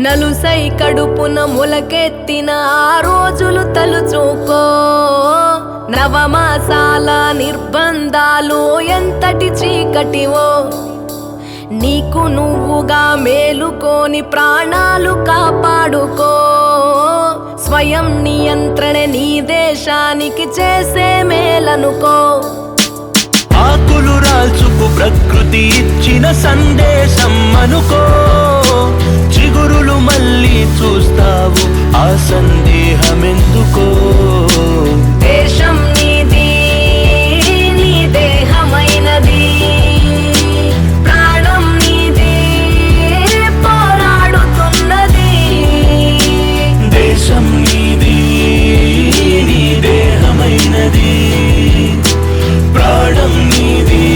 నలుసై కడుపున మొలకెత్తిన ఆ రోజులు తలుచుకో నవమాసాల నిర్బంధాలు ఎంతటి చీకటివో నీకు నువ్వుగా మేలుకోని ప్రాణాలు కాపాడుకో స్వయం నియంత్రణ నీ దేశానికి చేసే మేలనుకో ఆకులు రాల్చుకు ప్రకృతి ఇచ్చిన సందేశం అనుకో చిగురులు మళ్ళీ చూస్తావు ఆ సందేహమెందుకో దేశం నీది నీ దేహమైనది ప్రాణం నీది పోరాడుతున్నది దేశం నీది నీ దేహమైనది ప్రాణం నీది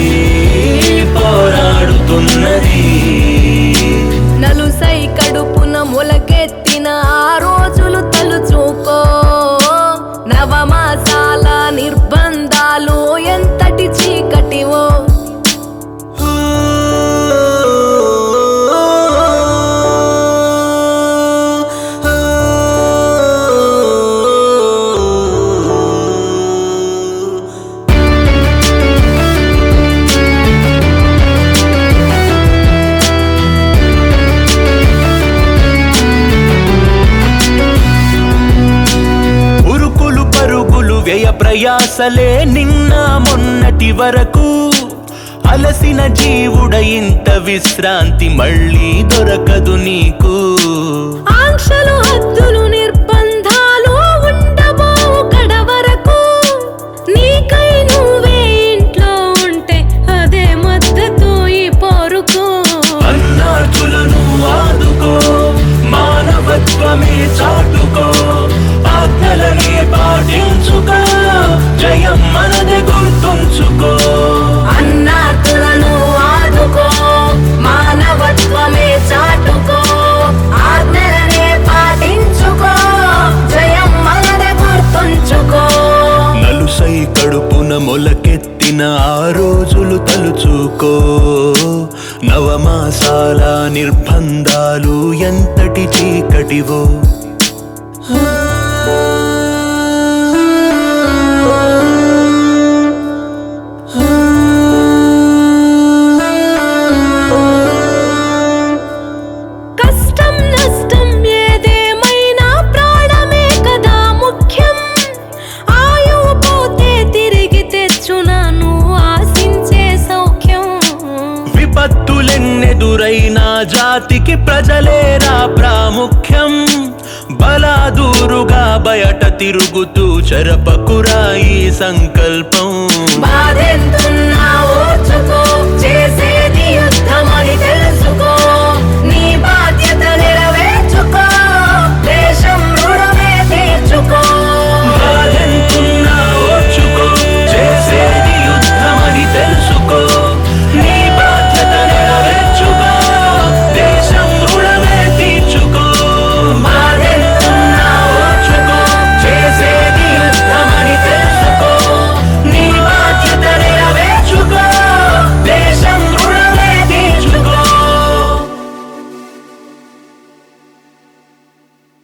పోరాడుతున్నది నలుసై కడుపున మొలకెత్తిన ఆ రోజులు తలుచుకో నవమాసాల నిర్బంధాలు ఎంతటి చీకటివో ఉరుకులు పరుగులు వ్యయ ప్రయాసలే నిన్న మొన్నటి వరకు అలసిన జీవుడ ఇంత విశ్రాంతి మళ్ళీ దొరకదు నీకు ఆంక్షలు హద్దులు నిర్బంధాలు ఉండబోవు కడ వరకు నీకై నువ్వే ఇంట్లో ఉంటే అదే మద్దతు ఈ పోరుకు అన్నార్థులను ఆదుకో మానవత్వమే చాటుకో ఆజ్ఞలనే పాటించుకో జయం మనదే గుర్తుంచుకో అన్నార్థులను ఆదుకో మానవత్వమే చాటుకో ఆజ్ఞలనే పాటించుకో జయం మనదే గుర్తుంచుకో నలుసై కడుపున మొలకెత్తిన ఆ రోజులు తలుచుకో నవమాసాల నిర్బంధాలు ఎంతటి చీకటివో కష్టం నష్టం ఏదేమైనా ప్రాణమే కదా ముఖ్యం ఆయువు పోతే తిరిగి తెచ్చునా నువ్వు ఆశించే సౌఖ్యం విపత్తులెన్నెదురైనా జాతికి ప్రజలేరా ప్రాముఖ్యం బలాదూరుగా బయట తిరుగుతూ చెరపకురా ఈ సంకల్పం బాధెంతున్నా